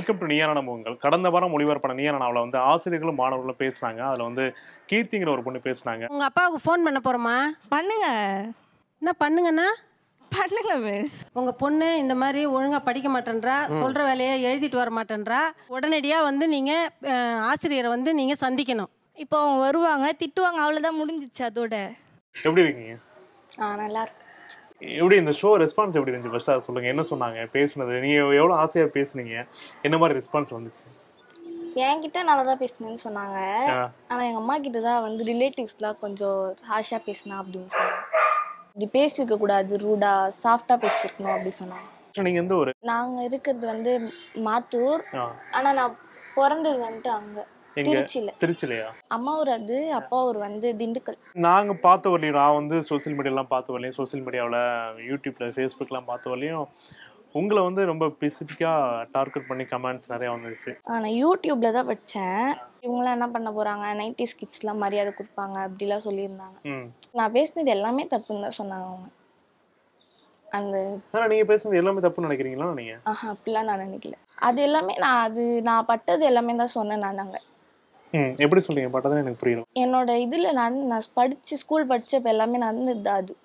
Welcome to நீயான அனுபவங்கள் கடந்த வாரம் ஒளிபரப்பான நீயான நாவல வந்து ஆசிரியர்களும் மாணவர்களும் பேசுனாங்க அதுல வந்து கீர்த்திங்கிற ஒரு பொண்ணு பேசுனாங்க உங்க அப்பாவுக்கு ஃபோன் பண்ண போறோமா பண்ணுங்க என்ன பண்ணுங்கன்னா பண்ணுங்க மிஸ் உங்க பொண்ணு இந்த மாதிரி ஒழுங்கா படிக்க மாட்டேன்றா சொல்ற வேலையை எழுதிட்டு வர மாட்டேன்றா உடனடியா வந்து நீங்க அஹ், ஆசிரியரை வந்து நீங்க சந்திக்கணும் இப்போ அவங்க வருவாங்க திட்டுவாங்க அவ்வளோதான் முடிஞ்சிச்சு அதோட எப்படி இருக்கீங்க ஆ நல்லா இருக்கு எப்படி இந்த ஷோ ரெஸ்பான்ஸ் எப்படி இருந்துச்சு ஃபர்ஸ்ட் அதை சொல்லுங்க என்ன சொன்னாங்க பேசுனது நீங்க எவ்வளவு ஆசையா பேசுனீங்க என்ன மாதிரி ரெஸ்பான்ஸ் வந்துச்சு என்கிட்ட நல்லா தான் பேசினேன்னு சொன்னாங்க ஆ. ஆனா எங்க அம்மா கிட்ட தான் வந்து ரிலேட்டிவ்ஸ்லாம் கொஞ்சம் ஹார்ஷா பேசினா அப்படின்னு சொன்னாங்க இப்படி பேசியிருக்க கூடாது ரூடா சாஃப்டா பேசியிருக்கணும் அப்படி சொன்னாங்க நீங்க எந்த ஒரு நாங்க இருக்கிறது வந்து மாத்தூர் ஆ, ஆனா நான் பிறந்தது வந்துட்டு அங்க எங்க திருச்சியில திருச்சிலையா அம்மா ஊர் அது அப்பா ஊர் வந்து திண்டுக்கல் நாங்க பார்த்த வரலையும் நான் வந்து சோசியல் மீடியாலாம் பார்த்த வரலையும் சோசியல் மீடியாவில் யூடியூப்ல ஃபேஸ்புக்லாம் பார்த்த வரலையும் உங்களை வந்து ரொம்ப ஸ்பெசிஃபிக்கா டார்கெட் பண்ணி கமெண்ட்ஸ் நிறைய வந்துருச்சு ஆனா யூடியூப்ல தான் வச்சேன் இவங்களாம் என்ன பண்ண போறாங்க நைன்டி கிட்ஸ்லாம் மரியாதை கொடுப்பாங்க அப்படிலாம் சொல்லியிருந்தாங்க ம் நான் பேசினது எல்லாமே தப்புன்னு தான் சொன்னாங்க அவங்க அந்த ஆனா நீங்க பேசுனது எல்லாமே தப்புன்னு நினைக்கிறீங்களா நீங்க ஆஹா அப்படிலாம் நான் நினைக்கல அது எல்லாமே நான் அது நான் பட்டது எல்லாமே தான் சொன்னேன் நான் அங்க ம் எப்படி சொல்றீங்க பட்டதான் எனக்கு புரியல என்னோட இதுல நான் நான் படிச்சு ஸ்கூல் படிச்சப்ப எல்லாமே நடந்தது தான் அது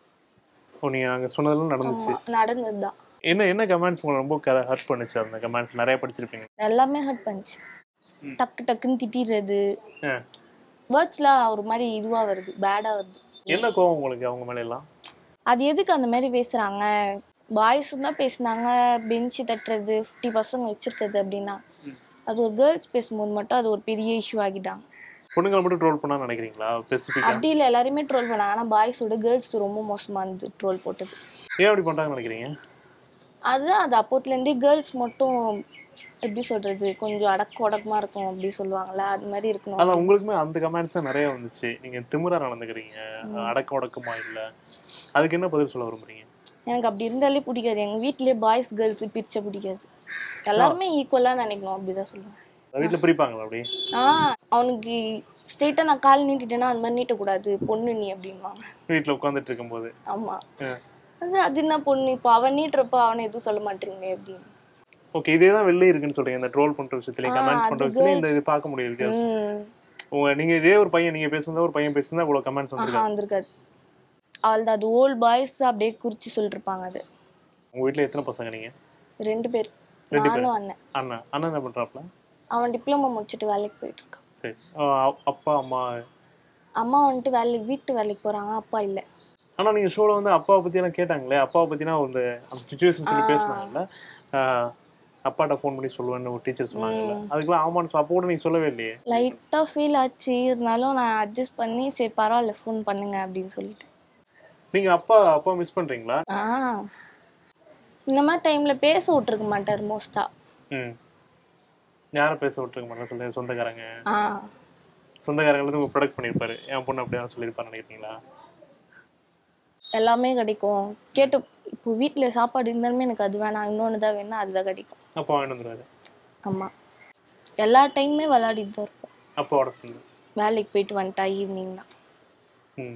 ஓ நீங்க அங்க சொன்னதெல்லாம் நடந்துச்சு ஆமா, நடந்தது தான் என்ன என்ன கமெண்ட்ஸ் உங்களை ரொம்ப ஹர்ட் பண்ணுச்சு அந்த கமெண்ட்ஸ் நிறைய படிச்சிருப்பீங்க எல்லாமே ஹர்ட் பண்ணுச்சு டக்கு டக்குன்னு திட்டிடுறது ஆ. வேர்ட்ஸ்லாம் ஒரு மாதிரி இதுவா வருது பேடா வருது என்ன கோவம் உங்களுக்கு அவங்க மேல எல்லாம் அது எதுக்கு அந்த மாதிரி பேசுறாங்க பாய்ஸும் தான் பேசுனாங்க பெஞ்சு தட்டுறது ஃபிஃப்டி பசங்க வச்சிருக்கிறது அப்படின்னா அது ஒரு கேர்ள்ஸ் பேசும்போது மட்டும் அது ஒரு பெரிய இஷ்யூ ஆகிட்டாங்க பொண்ணுங்களை மட்டும் ட்ரோல் பண்ணா நினைக்கிறீங்களா ஸ்பெசிஃபிக்கா அப்படி இல்லை எல்லாருமே ட்ரோல் பண்ணாங்க ஆனால் பாய்ஸோட கேர்ள்ஸ் ரொம்ப மோசமாக இருந்தது ட்ரோல் போட்டது ஏன் அப்படி பண்றாங்கன்னு நினைக்கிறீங்க அதுதான் அது அப்போத்துலேருந்தே கேர்ள்ஸ் மட்டும் எப்படி சொல்றது கொஞ்சம் அடக்க உடக்கமா இருக்கும் அப்படி சொல்லுவாங்கல்ல அது மாதிரி இருக்கணும் அதான் உங்களுக்குமே அந்த கமெண்ட்ஸ் தான் நிறைய வந்துச்சு நீங்க திமிரா நடந்துக்கிறீங்க அடக்க உடக்கமா இல்ல அதுக்கு என்ன பதில் சொல்ல விரும்புறீங்க எனக்கு அப்படி இருந்தாலே பிடிக்காது எங்க வீட்லயே பாய்ஸ் கேர்ள்ஸ் பிரிச்ச பிடிக்காது எல்லாருமே ஈக்குவலா நினைக்கணும் அப்படிதான் சொல்லுவேன் வீட்டுல பிரிப்பாங்களா அப்படி ஆ அவனுக்கு ஸ்ட்ரெயிட்டா நான் கால் நீட்டிட்டேன்னா அந்த மாதிரி நீட்டக்கூடாது பொண்ணு நீ அப்படின்வாங்க வீட்டுல உட்காந்துட்டு இருக்கும்போது ஆமா ஆ. அது அது என்ன பொண்ணு இப்போ அவன் நீட்டுறப்ப அவனை எதுவும் சொல்ல மாட்டீங்களே அப்படின்னு ஓகே இதே தான் வெளில இருக்குன்னு சொல்றீங்க இந்த ட்ரோல் பண்ற விஷயத்துல ஆ, கமெண்ட்ஸ் அது பண்ற விஷயத்துல இந்த girls. இது பார்க்க முடியுது வித்தியாசம். ம் உங்க நீங்க இதே ஒரு பையன் நீங்க பேசுனதா ஒரு பையன் பேசுனதா இவ்வளவு கமெண்ட்ஸ் ஆஹா வந்துருக்கு வந்திருக்காது அவள் அது ஓல்ட் பாய்ஸ் அப்படியே குறிச்சு சொல்லிருப்பாங்க அது உங்க வீட்டுல எத்தனை பசங்க நீங்க ரெண்டு பேர் ரெண்டு பேர். நானும் அண்ணன் அண்ணன் அண்ணன் என்ன பண்றாப்ல அவன் டிப்ளமோ முடிச்சுட்டு வேலைக்கு போயிட்டு இருக்கான் சரி ஆ, அப்- அப்பா அம்மா அம்மா வந்துட்டு வேலைக்கு வீட்டு வேலைக்கு போறாங்க அப்பா இல்ல ஆனா நீங்க ஷோல வந்து அப்பாவை பத்தி எல்லாம் கேட்டாங்களே அப்பாவை பத்தினா அந்த அந்த சுச்சுவேஷன் சொல்லி பேசுனாங்கல்ல ஆஹ், அப்பாட்ட ஃபோன் பண்ணி சொல்லுவேன்னு ஒரு டீச்சர் சொன்னாங்கல்ல அதுக்கெல்லாம் ஆமான்னு சொ- அப்போ கூட நீங்க சொல்லவே இல்லையே லைட்டா ஃபீல் ஆச்சு இருந்தாலும் நான் அட்ஜஸ்ட் பண்ணி சரி பரவாயில்ல ஃபோன் பண்ணுங்க அப்படின்னு சொல்லிட்டு நீங்க அப்பா அப்பா மிஸ் பண்றீங்களா ஆ இந்த மாதிரி டைம்ல பேச விட்டுருக்க மாட்டார் மோஸ்டா ம் யாரை பேச விட்டுருக்க மாட்டேன் சொல்லி சொந்தக்காரங்க ஆ சொந்தக்காரங்க வந்து உங்க ப்ரொடக்ட் பண்ணிருப்பாரு என் பொண்ணு அப்படியே சொல்லியிருப்பாரு நினைக்கிறீங்களா எல்லாமே கிடைக்கும் கேட்டு இப்போ வீட்ல சாப்பாடு இருந்தாலுமே எனக்கு அது வேணாம் இன்னொன்று தான் வேணும் அதுதான் கிடைக்கும் அப்பா வாங்கிட்டு வந்துருவாரு ஆமா எல்லா டைமுமே விளையாடிட்டு தான் இருப்போம் அப்பாவோட சேர்ந்து வேலைக்கு போயிட்டு வந்துட்டா ஈவினிங் தான் ம்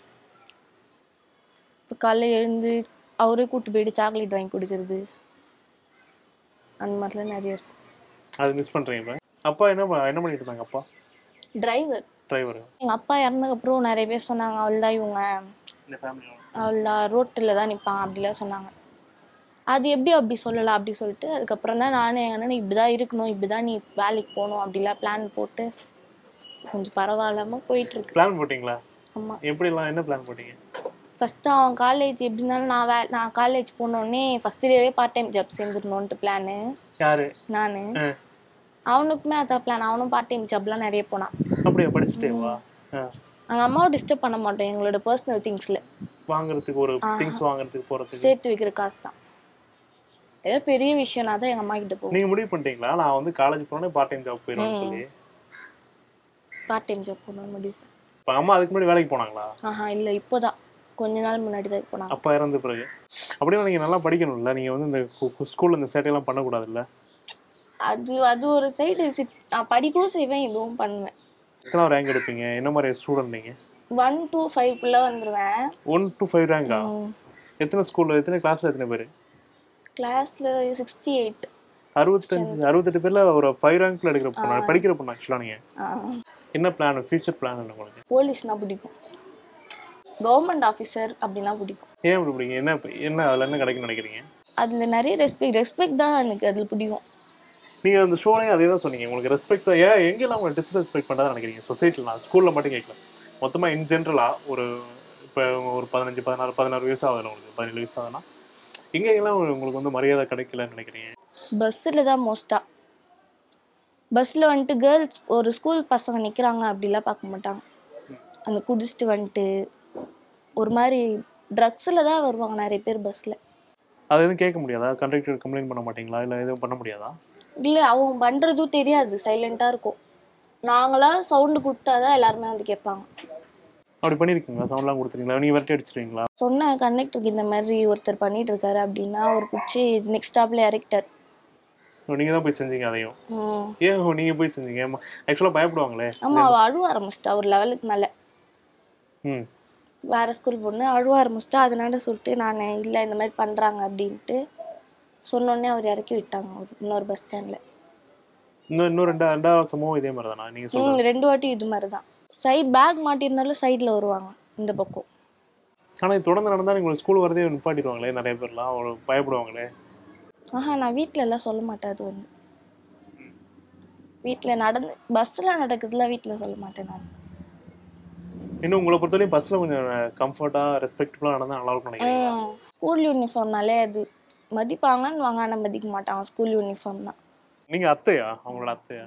இப்போ காலைல எழுந்து அவரே கூட்டு போயிட்டு சாக்லேட் வாங்கி கொடுக்கறது அந்த மாதிரிலாம் நிறைய இருக்கும் அது மிஸ் பண்றீங்க இப்ப அப்பா என்ன ப- என்ன பண்ணிட்டு இருந்தாங்க அப்பா டிரைவர் டிரைவர் எங்க அப்பா இறந்ததுக்கப்புறம் நிறைய பேர் சொன்னாங்க அவள் தான் இவங்க இந்த ஃபேமிலி அவள் ரோட்டில் தான் நிற்பான் அப்படிலாம் சொன்னாங்க அது எப்படி அப்படி சொல்லலாம் அப்படி சொல்லிட்டு அதுக்கப்புறம் தான் நானே எங்கள் அண்ணன் இப்படி தான் இருக்கணும் இப்படி தான் நீ வேலைக்கு போகணும் அப்படிலாம் பிளான் போட்டு கொஞ்சம் பரவாயில்லாம போயிட்டு இருக்கு பிளான் போட்டீங்களா ஆமா எப்படிலாம் என்ன பிளான் போட்டீங்க ஃபர்ஸ்ட் அவன் காலேஜ் எப்படி இருந்தாலும் நான் வே நான் காலேஜ் போனோடனே ஃபர்ஸ்ட் டேவே பார்ட் டைம் ஜாப் சேர்ந்துடணுன்ட்டு பிளானு யாரு நான் ஆ. அவனுக்குமே அதான் பிளான் அவனும் பார்ட் டைம் ஜாப்லாம் நிறைய போனான் அப்படியா படிச்சுட்டே வா ஆ. நாங்கள் அம்மாவை டிஸ்டர்ப் பண்ண மாட்டோம் எங்களோட பர்சனல் திங்ஸில் வாங்குறதுக்கு ஒரு திங்ஸ் வாங்குறதுக்கு போறதுக்கு சேர்த்து வைக்கிற காசு தான் ஏதோ பெரிய விஷயம்னா தான் எங்கள் அம்மா கிட்ட போகும் நீங்க முடிவு பண்ணிட்டீங்களா நான் வந்து காலேஜ் போனோடனே பார்ட் டைம் ஜாப் போயிடுவேன்னு சொல்லி பார்ட் டைம் ஜாப் போகணும்னு முடிவு பண்ணேன். இப்ப அம்மா அதுக்கு முன்னாடி வேலைக்கு போனாங்களா ஆஹா இல்லை இப்போதான் கொஞ்ச நாள் முன்னாடி தான் போனாங்க அப்பா இறந்த பிறகு அப்படின்னா நீங்க நல்லா படிக்கணும்ல நீங்க வந்து இந்த ஸ்கூல்ல இந்த சேட்டையெல்லாம் பண்ணக்கூடாதுல்ல அது அது ஒரு சைடு நான் படிக்கவும் செய்வேன் இதுவும் பண்ணுவேன் எத்தனை ரேங்க் எடுப்பீங்க என்ன மாதிரி ஸ்டூடெண்ட் நீங்க ஒன் டூ ஃபைவ்க்குள்ளே வந்துடுவேன் ஒன் டு ஃபைவ் ரேங்கா எத்தனை ஸ்கூல்ல எத்தனை கிளாஸ்ல எத்தனை பேர் கிளாஸில் சிக்ஸ்டி எயிட் அறுபத்தஞ்சு அறுபத்தெட்டு பேர்ல ஒரு ஃபைவ் ரேங்க்ல எடுக்கிற பொண்ணு படிக்கிற பொண்ணு ஆக்சுவலா நீங்க என்ன பிளான் ஃபியூச்சர் பிளான் என்ன உங்களுக்கு போலீஸ்னா பிடிக்கும் கவர்மெண்ட் ஆஃபீஸர் அப்படின்னா பிடிக்கும் ஏன் இப்படி பிடிக்கும் என்ன என்ன அதுல என்ன கிடைக்கும்னு நினைக்கிறீங்க அதில் நிறைய ரெஸ்பெக்ட் ரெஸ்பெக்ட் தான் எனக்கு அதில் பிடிக்கும் நீங்க அந்த ஷோலையும் அதே தான் சொன்னீங்க உங்களுக்கு ரெஸ்பெக்ட் தான் ஏன் எங்கெல்லாம் உங்களை டிஸ்ரெஸ்பெக்ட் பண்ணாதான் நினைக்கிறீங்க சொசைட்டில நான் ஸ்கூல்ல மட்டும் கேட்கல மொத்தமா இன் ஜென்ரலா ஒரு இப்போ ஒரு பதினஞ்சு பதினாறு பதினாறு வயசு ஆகுதுல உங்களுக்கு பதினேழு வயசு ஆகுதுன்னா எங்கெங்கெல்லாம் உங்களுக்கு வந்து மரியாதை கிடைக்கலன்னு நினைக்கிறீங்க பஸ்ஸில் தான் மோஸ்ட்டாக பஸ்ஸில் வந்துட்டு கேர்ள்ஸ் ஒரு ஸ்கூல் பசங்க நிற்கிறாங்க அப்படிலாம் பார்க்க மாட்டாங்க அந்த குடிச்சிட்டு வந்துட்டு ஒரு மாதிரி ட்ரக்ஸில் தான் வருவாங்க நிறைய பேர் பஸ்ஸில் அது எதுவும் கேட்க முடியாதா கண்டக்டர் கம்ப்ளைண்ட் பண்ண மாட்டீங்களா இல்லை எதுவும் பண்ண முடியாதா இல்லை அவங்க பண்ணுறதும் தெரியாது சைலண்ட்டாக இருக்கும் நாங்களா சவுண்டு கொடுத்தா தான் எல்லாருமே வந்து கேட்பாங்க அப்படி பண்ணியிருக்கீங்களா சவுண்ட்லாம் கொடுத்துருக்கீங்களா நீங்கள் விரட்டி அடிச்சிருவீங்களா சொன்ன கண்டக்டருக்கு இந்த மாதிரி ஒருத்தர் பண்ணிட்டு இருக்காரு அப்படின்னா அவர் பிடிச்சி நெக்ஸ்ட் ஸ்டாப்ல இறக்கிட்டார் நீங்கள் தான் போய் செஞ்சீங்க அதையும் ம் ஏன் நீங்கள் போய் செஞ்சீங்க ஆக்சுவலாக பயப்படுவாங்களே ஆமா அவ அழுவ ஆரம்பிச்சிட்டா ஒரு லெவலுக்கு மேல ம் வேற ஸ்கூல் பொண்ணு அழுவ ஆரம்பிச்சிட்டா அதனால சொல்லிட்டு நான் இல்லை இந்த மாதிரி பண்றாங்க அப்படின்ட்டு சொன்னோடனே அவர் இறக்கி விட்டாங்க ஒரு இன்னொரு பஸ் ஸ்டாண்ட்ல இன்னும் இன்னும் ரெண்டா ரெண்டாவது சம்பவம் இதே மாதிரி தானா நீங்கள் சொல்லுங்க ம் ரெண்டு வாட்டி இது மாதிரி தான் சைட் பேக் மாட்டியிருந்தாலும் சைடில் வருவாங்க இந்த பக்கம் ஆனால் இது தொடர்ந்து நடந்தால் உங்களுக்கு ஸ்கூல் வரதே நிப்பாட்டிடுவாங்களே நிறைய பேர்லாம் அவ்வளோ பயப்படுவாங்களே ஆஹா நான் வீட்ல எல்லாம் சொல்ல மாட்டேன் அது வந்து வீட்டில் நடந்து பஸ்ஸில் நடக்கிறதுல வீட்டில் சொல்ல மாட்டேன் நான் இன்னும் உங்களை பொறுத்தவரையும் பஸ்ஸில் கொஞ்சம் கம்ஃபர்ட்டாக ரெஸ்பெக்ட்ஃபுல்லாக நடந்தால் நல்லா இருக்கும்னு நினைக்கிறீங்க ஸ்கூல் யூனிஃபார்ம்னாலே அது மதிப்பாங்கன்னு வாங்க ஆனால் மதிக்க மாட்டாங்க ஸ்கூல் யூனிஃபார்ம் தான் நீங்கள் அத்தையா அவங்களோட அத்தையா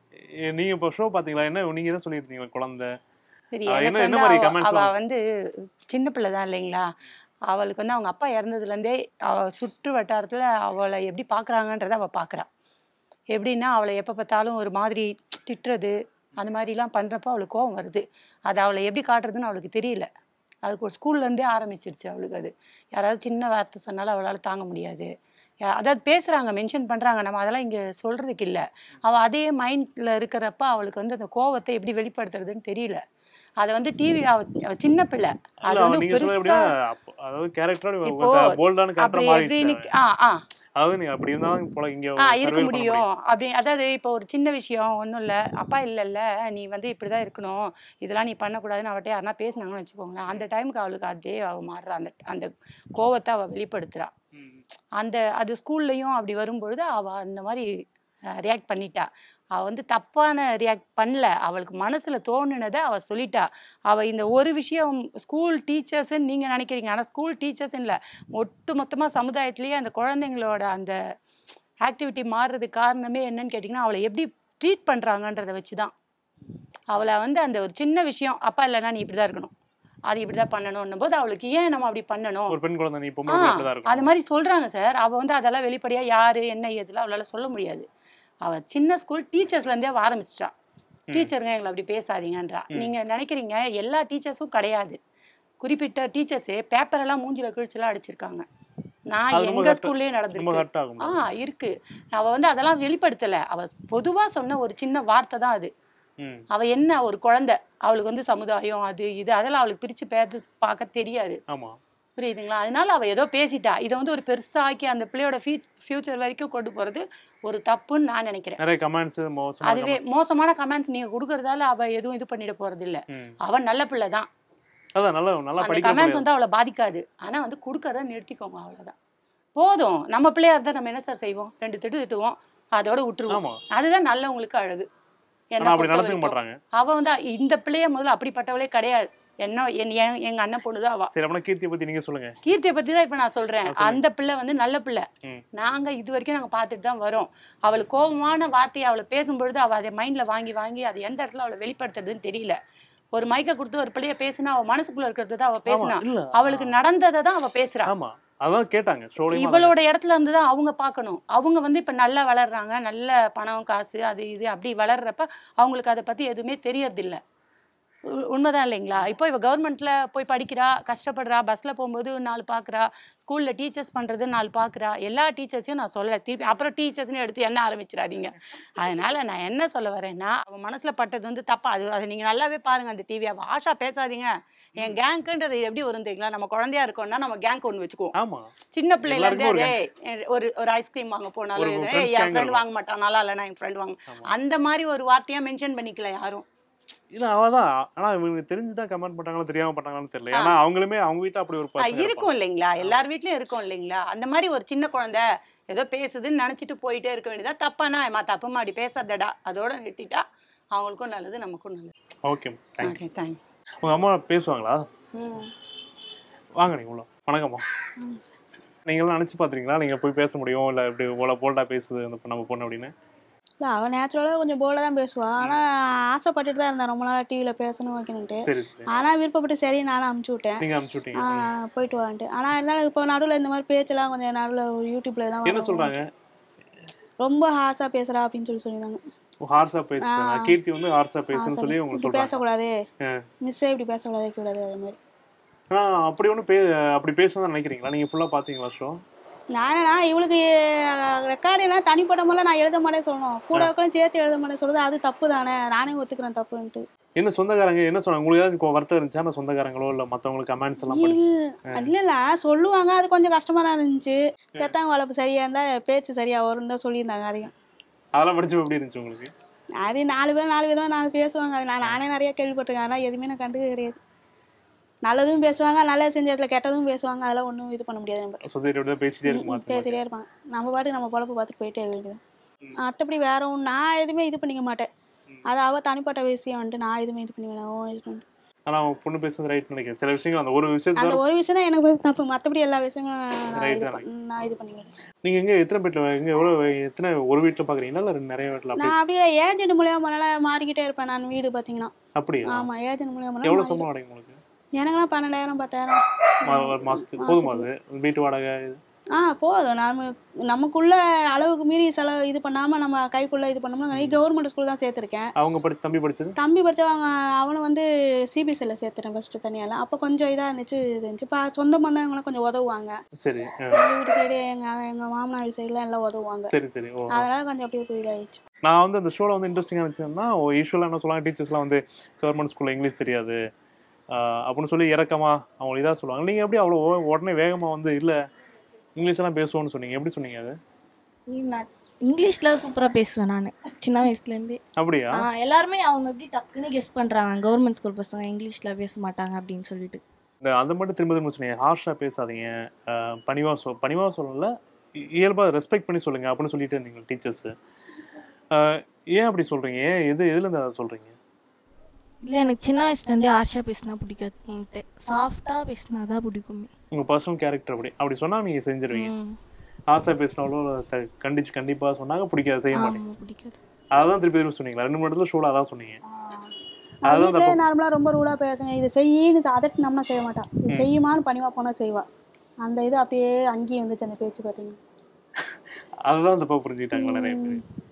ஏ, நீங்க இப்போ ஷோ பார்த்தீங்களா என்ன நீங்க தான் சொல்லியிருந்தீங்க குழந்தை சரி ஆ, எனக்கு என்ன- என்ன வந்து மாதிரி அவ- comments அவ எல்லாம் வந்து சின்ன பிள்ளை தான் இல்லைங்களா அவளுக்கு வந்து அவங்க அப்பா இறந்ததுலேருந்தே அவ சுற்று வட்டாரத்துல அவளை எப்படி பார்க்கறாங்கன்றத அவ பார்க்கறா எப்படின்னா அவளை எப்போ பார்த்தாலும் ஒரு மாதிரி திட்டுறது அந்த மாதிரிலாம் பண்றப்ப அவளுக்கு கோவம் வருது அது அவளை எப்படி காட்டுறதுன்னு அவளுக்கு தெரியல அதுக்கு ஒரு ஸ்கூல்ல இருந்தே ஆரம்பிச்சிருச்சு அவளுக்கு அது யாராவது சின்ன வார்த்தை சொன்னாலும் அவளால தாங்க முடியாது யா- அதாவது பேசுறாங்க மென்ஷன் பண்றாங்க நம்ம அதெல்லாம் இங்க சொல்றதுக்கு இல்ல அவ அதே மைண்ட்ல இருக்கிறப்ப அவளுக்கு வந்து அந்த கோவத்தை எப்படி வெளிப்படுத்துறதுன்னு தெரியல அதை வந்து டிவி அவ அவ சின்ன பிள்ளை அது இல்ல அவன் வந்து நீங்க சொல்ல பெருசா எப்படின்னா அப்ப- அதாவது கேரக்டரா இப்போ போல்டான கேரக்டர் அப்படி மாறிடுச்சு எப்படின்னு அவன். ஆ ஆ அதாவது நீங்க அப்படி இருந்தாலும் போல இங்க ஆ இருக்க survival பண்ண முடியும் அப்படி அதாவது இப்போ ஒரு சின்ன விஷயம் ஒன்றும் இல்லை அப்பா இல்லைல்ல நீ வந்து இப்படிதான் இருக்கணும் இதெல்லாம் நீ பண்ணக்கூடாதுன்னு அவட்ட யாருன்னா பேசினாங்கன்னு வச்சுக்கோங்களேன் அந்த டைமுக்கு அவளுக்கு அதே அவ மாறுறா அந்த அந்த கோவத்தை அவ வெளிப்படுத்துறா ம். அந்த அது ஸ்கூல்லையும் அப்படி வரும்பொழுது அவ அந்த மாதிரி ரியாக்ட் பண்ணிட்டா அவ வந்து தப்பான ரியாக்ட் பண்ணல அவளுக்கு மனசுல தோணுனதை அவ சொல்லிட்டா அவ இந்த ஒரு விஷயம் ஸ்கூல் டீச்சர்ஸ்ன்னு நீங்க நினைக்கிறீங்க ஆனா ஸ்கூல் டீச்சர்ஸ் இல்ல ஒட்டு மொத்தமா சமுதாயத்திலேயே அந்த குழந்தைங்களோட அந்த ஆக்டிவிட்டி மாறுறதுக்கு காரணமே என்னன்னு கேட்டிங்கன்னா அவளை எப்படி ட்ரீட் பண்றாங்கன்றத வச்சுதான் அவளை வந்து அந்த ஒரு சின்ன விஷயம் அப்பா இல்லைன்னா நீ இப்படிதான் இருக்கணும் அது இப்படிதான் பண்ணணும்னும் போது அவளுக்கு ஏன் நம்ம அப்படி பண்ணணும் ஒரு பெண் குழந்தை நீ ஆ, பொம்பளை பிள்ளை அப்படிதான் அது இருக்கும் மாதிரி சொல்றாங்க சார் அவ வந்து அதெல்லாம் வெளிப்படையா யாரு என்ன ஏதுல அவளால சொல்ல முடியாது அவ சின்ன ஸ்கூல் டீச்சர்ஸ்ல இருந்தே அவ ஆரம்பிச்சிட்டா டீச்சருங்க எங்களை அப்படி பேசாதீங்கன்றா நீங்க நினைக்கிறீங்க எல்லா டீச்சர்ஸும் கிடையாது குறிப்பிட்ட டீச்சர்ஸே பேப்பர் எல்லாம் மூஞ்சில கிழிச்செல்லாம் அடிச்சிருக்காங்க நான் அது ரொம்ப எங்க hurt- ஸ்கூல்லயே ரொம்ப நடந்திருக்கு ஹர்ட் ஆகும் ஆ இருக்கு அவ வந்து அதெல்லாம் வெளிப்படுத்தல அவ பொதுவா சொன்ன ஒரு சின்ன வார்த்தை தான் அது ம். அவ என்ன ஒரு குழந்தை அவளுக்கு வந்து சமுதாயம் அது இது அதெல்லாம் அவளுக்கு பிரிச்சு பேத்து பார்க்க தெரியாது ஆமா புரியுதுங்களா அதனால அவ ஏதோ பேசிட்டா இதை வந்து ஒரு பெருசாக்கி அந்த பிள்ளையோட ஃபியூச்சர் வரைக்கும் கொண்டு போறது ஒரு தப்புன்னு நான் நினைக்கிறேன் நிறைய கமெண்ட்ஸ் மோசமான அதுவே மோசமான கமெண்ட்ஸ் நீங்க கொடுக்கறதால அவ எதுவும் இது பண்ணிட போறது இல்ல comment. ம். அவ நல்ல பிள்ளை தான் அதான் நல்லா நல்லா அந்த படிக்க கமெண்ட்ஸ் வந்து அவளை பாதிக்காது ஆனா வந்து கொடுக்கறத நிறுத்திக்கோங்க அவ்வளவுதான் போதும் நம்ம பிள்ளையா இருந்தா நம்ம என்ன சார் செய்வோம் ரெண்டு திட்டு திட்டுவோம் அதோட விட்டுருவோம் ஆமா அதுதான் நல்லவங்களுக்கு அழகு ஆனா என்ன அப்படி பொறுத்த நடந்துக்க வரைக்கும். மாட்டாங்க அவ வந்து இந்த பிள்ளைய முதல்ல அப்படிப்பட்டவளே கிடையாது என்ன என் என்- எங்க அண்ணன் பொண்ணுதான் அவ சரி அப்படின்னா கீர்த்தியை பத்தி நீங்க சொல்லுங்க கீர்த்தியை பத்தி தான் இப்ப நான் சொல்றேன் ஆ, சொல்லுங்க. அந்த பிள்ளை வந்து நல்ல பிள்ளை ம். நாங்க இது வரைக்கும் நாங்க பார்த்துட்டு தான் வரோம் அவளுக்கு கோபமான வார்த்தையை அவளை பேசும்பொழுது அவ அதை மைண்ட்ல வாங்கி வாங்கி அது எந்த இடத்துல அவளை வெளிப்படுத்துறதுன்னு தெரியல ஒரு மைக்க கொடுத்து ஒரு பிள்ளைய பேசினா அவ மனசுக்குள்ள இருக்கிறது தான் அவ பேசினா ஆமா, இல்ல அவளுக்கு நடந்ததை தான் அவ பேசுறா ஆமா அதான் கேட்டாங்க ஷோலையும் இவளோட இடத்துல இருந்து தான் அவங்க பார்க்கணும் அவங்க வந்து இப்ப நல்லா வளர்றாங்க நல்ல பணம் காசு அது இது அப்படி வளர்றப்ப அவங்களுக்கு அதை பத்தி எதுவுமே தெரியறது இல்ல உ- உண்மைதான் இல்லைங்களா இப்போ இவ கவர்மெண்ட்ல போய் படிக்கிறா கஷ்டப்படுறா பஸ்ல போகும்போது நாலு பார்க்குறா ஸ்கூல்ல டீச்சர்ஸ் பண்றது நாலு பார்க்குறா எல்லா டீச்சர்ஸையும் நான் சொல்லலை திருப்பி அப்புறம் டீச்சர்ஸ்னு எடுத்து என்ன ஆரம்பிச்சிடாதீங்க அதனால நான் என்ன சொல்ல வரேன்னா அவன் மனசுல பட்டது வந்து தப்பா அது அதை நீங்க நல்லாவே பாருங்க அந்த டிவி அவ ஆஷா பேசாதீங்க என் கேங்க்குன்றது எப்படி வரும் தெரியுங்களா நம்ம குழந்தையா இருக்கோம்னா நம்ம கேங்க் ஒன்று வச்சுக்குவோம் ஆமா சின்ன பிள்ளைல இருந்தே எல்லாருக்கும் ஒரு அதே ஒரு ஒரு ஐஸ்கிரீம் வாங்க போனாலும் ஒரு இது, friends "ஏய், என் gang ஃப்ரெண்ட் இருக்கும். வாங்க மாட்டான் நல்லா இல்லைனா என் ஃப்ரெண்ட் வாங்க ஆமா. அந்த மாதிரி ஒரு வார்த்தையா மென்ஷன் பண்ணிக்கல யாரும் இல்ல அவதான் ஆனா இவங்களுக்கு தெரிஞ்சுதான் கமெண்ட் பண்ணாங்களோ தெரியாம பண்ணாங்கன்னு தெரியல ஏன்னா அவங்களுமே அவங்க வீட்டுல அப்படி ஒரு ஆ, பசங்க இருக்கும் இல்லைங்களா எல்லார் வீட்லயும் இருக்கும் இல்லைங்களா அந்த மாதிரி ஒரு சின்ன குழந்தை ஏதோ பேசுதுன்னு நினைச்சிட்டு போயிட்டே இருக்க வேண்டியதா தப்பானா ஏமா தப்பு மாடி பேசாதடா அதோட நிறுத்திட்டா அவங்களுக்கும் நல்லது நமக்கும் நல்லது ஓகே தேங்க்யூ ஓகே தேங்க்ஸ் உங்க அம்மா பேசுவாங்களா வாங்க நீங்க உள்ள வணக்கம்மா நீங்களாம் நினைச்சு பாத்துறீங்களா நீங்க போய் பேச முடியும் இல்ல இப்படி போல போல்டா பேசுது அந்த பொ- நம்ம பொண்ணு அப்படின்னு இல்லை அவள் நேச்சுரலாக கொஞ்சம் போல்டாக தான் பேசுவாள் ஆனால் ஆசைப்பட்டுட்டு தான் இருந்தேன் ரொம்ப நாளாக டிவியில் பேசணும் வைக்கணுன்ட்டு சரி சரி ஆனால் விருப்பப்பட்டு சரி நானும் அமுச்சு விட்டேன் நீங்க அனுப்பிச்சு விட்டீங்க ஆ, போயிட்டு வான்ட்டு ஆனால் இருந்தாலும் இப்போ நடுவில் இந்த மாதிரி பேச்செல்லாம் கொஞ்சம் நடுவில் யூடியூப்ல எல்லாம் என்ன வரும். சொல்றாங்க ரொம்ப ஹார்ஷாக பேசுகிறா அப்படின்னு சொல்லி சொல்லியிருந்தாங்க ஹார்ஸா பேசுறேன் ஆ. கீர்த்தி வந்து ஹார்ஸா ஆ, பேசுன்னு சொல்லி உங்களுக்கு இப்படி சொல்றாங்க பேசக்கூடாது ஆ. மிஸ்ஸே இப்படி பேசக்கூடாது வைக்கக்கூடாது அது மாதிரி ஆனா அப்படி ஒன்றும் பே அப்படி பேசதான் நினைக்கிறீங்களா நீங்க ஃபுல்லா பாத்தீங்களா ஷோ நானா இவளுக்கு ரெக்கார்டு எல்லாம் தனிப்பட்ட முறையில் நான் எழுத மாட்டேன் சொல்லணும் கூட உட்காந்து சேர்த்து எழுத மாட்டேன் சொல்லுது அது தப்பு தானே நானே ஒத்துக்கிறேன் தப்புன்ட்டு என்ன சொந்தக்காரங்க என்ன சொன்னாங்க உங்களுக்கு ஏதாவது இப்போ வருத்தம் இருந்துச்சா நான் சொந்தக்காரங்களோ இல்ல மத்தவங்களுக்கு கமெண்ட்ஸ் எல்லாம் படி இல்ல இல்ல இல்ல சொல்லுவாங்க அது கொஞ்சம் கஷ்டமா தான் இருந்துச்சு பெத்தாங்க வளர்ப்பு சரியா இருந்தா பேச்சு சரியா வரும்னு தான் சொல்லியிருந்தாங்க அதையும் அதெல்லாம் படிச்சு எப்படி இருந்துச்சு உங்களுக்கு அது நாலு பேர் நாலு விதமா நாலு பேசுவாங்க அது நான் நானே நிறைய கேள்விப்பட்டிருக்கேன் அதெல்லாம் எதுவுமே நான் கண்டுக்க கிடையாது நல்லதும் பேசுவாங்க நல்லது செஞ்ச இடத்துல கெட்டதும் பேசுவாங்க அதெல்லாம் ஒன்றும் இது பண்ண முடியாது நம்ம சொசைட்டியோட பேசிட்டே இருக்குமா பேசிட்டே இருப்பாங்க நம்ம பாட்டுக்கு நம்ம பொழப்பு பார்த்துட்டு போயிட்டே இருக்க வேண்டியது மற்றபடி வேற ஒன்று நான் எதுவுமே இது பண்ணிக்க மாட்டேன் அது அவ தனிப்பட்ட விஷயம் வந்துட்டு நான் எதுவுமே இது பண்ணி வேணாம் இது பண்ணிட்டு ஆனா அவங்க பொண்ணு பேசுறது ரைட் நினைக்கிறேன் சில விஷயங்கள் அந்த ஒரு அந்த விஷயத்துல ஒரு விஷயம் தான் எனக்கு வந்து தப்பு மற்றபடி எல்லா விஷயமும் நான் Right இது தான். பண்ண- நான் இது பண்ணிக்கிறேன் நீங்க எங்க எத்தனை வீட்டுல எங்க எவ்வளவு எத்தனை ஒரு வீட்டுல பாக்குறீங்களா இல்ல ரெண்டு நிறைய வீட்டுல அப்படி நான் அப்படியே ஏஜென்ட் மூலியமா போனால மாறிக்கிட்டே இருப்பேன் நான் வீடு பார்த்தீங்கன்னா அப்படியா ஆமா ஏஜென்ட் மூலியமா எவ்வளவு போனா சம்பளம் அடையும் உங்களுக்கு எனக்கெல்லாம் பன்னெண்டாயிரம் பத்தாயிரம் மா- ஒரு மாசத்துக்கு போதுமா அது வீட்டு வாடகை இது? ஆ போதும் நாம நமக்குள்ள அளவுக்கு மீறி செலவு இது பண்ணாம நம்ம கைக்குள்ள இது பண்ணோம்னா கவர்மெண்ட் ஸ்கூல் தான் சேர்த்துருக்கேன் அவங்க படி தம்பி படிச்சது தம்பி படிச்சவங்க அவனை வந்து சிபிஎஸ்சியில் சேர்த்துட்டேன் ஃபர்ஸ்ட் தனியால அப்போ கொஞ்சம் இதாக இருந்துச்சு இது இருந்துச்சு இப்போ சொந்த பந்தவங்களாம் கொஞ்சம் உதவுவாங்க சரி ஆ, எங்கள் வீட்டு சைடு எங்கள் எங்கள் மாமனார் வீட்டு சைடுலாம் எல்லாம் உதவுவாங்க சரி சரி ஓ அதனால கொஞ்சம் அப்படியே போய் இதாகிடுச்சு நான் வந்து அந்த ஷோல வந்து இன்ட்ரெஸ்டிங்காக இருந்துச்சுன்னா யூஸ்வலாக என்ன சொல்லுவாங்க டீச்சர்ஸ்லாம் வந்து கவர்மெண்ட் ஸ்கூல்ல இங்கிலீஷ் தெரியாது ஆஹ் அப்படின்னு சொல்லி இறக்கமா அவங்க இதாக சொல்லுவாங்க நீங்க எப்படி அவ்வளோ உ- உடனே வேகமா வந்து இல்ல இங்கிலீஷ் எல்லாம் பேசுவோம்னு சொன்னீங்க எப்படி சொன்னீங்க அது நான் இங்கிலீஷில் சூப்பராக பேசுவேன் நான் சின்ன வயசுலேருந்தே அப்படியா எல்லாருமே அவங்க எப்படி டக்குன்னு கெஸ் பண்ணுறாங்க கவர்மெண்ட் ஸ்கூல் பசங்க இங்கிலீஷில் பேச மாட்டாங்க அப்படின்னு சொல்லிட்டு இந்த அதை மட்டும் திரும்ப திரும்ப சொன்னீங்க ஹார்ஷா பேசாதீங்க ஆஹ் பணிவா சொல் பணிவா சொல்லல இ- இயல்பா ரெஸ்பெக்ட் பண்ணி சொல்லுங்க அப்படின்னு சொல்லிட்டு இருந்தீங்க டீச்சர்ஸ் ஏன் அப்படி சொல்றீங்க ஏன் எது எதுல இருந்து அதை சொல்றீங்க இல்லை எனக்கு சின்ன வயசுலேருந்தே ஆஷா பேசினா பிடிக்காது என்கிட்ட சாஃப்டாக பேசினா தான் பிடிக்குமே உங்க பர்சனல் கேரக்டர் அப்படி அப்படி சொன்னா நீங்க செஞ்சிருவீங்க ம். ஆசை பேசினாலும் க- கண்டிச்சு கண்டிப்பா சொன்னாங்க பிடிக்காது செய்ய மாட்டீங்க ஆமா பிடிக்காது அதான் திருப்பி திருப்பி சொன்னீங்களா ரெண்டு மூணு இடத்துல ஷோல அதான் சொன்னீங்க அதான் வீட்டிலே தப்பு. நார்மலாக ரொம்ப ரூலாக பேசுங்க இது செய்யின்னு அதட்டு நம்மனா செய்ய மாட்டான் இது செய்யுமான்னு பணிவா போனால் செய்வா அந்த இது அப்படியே அங்கேயே வந்துச்சு அந்த பேச்சு பார்த்தீங்கன்னா அதுதான் தப்பா புரிஞ்சுக்கிட்டாங்க நிறைய பேர்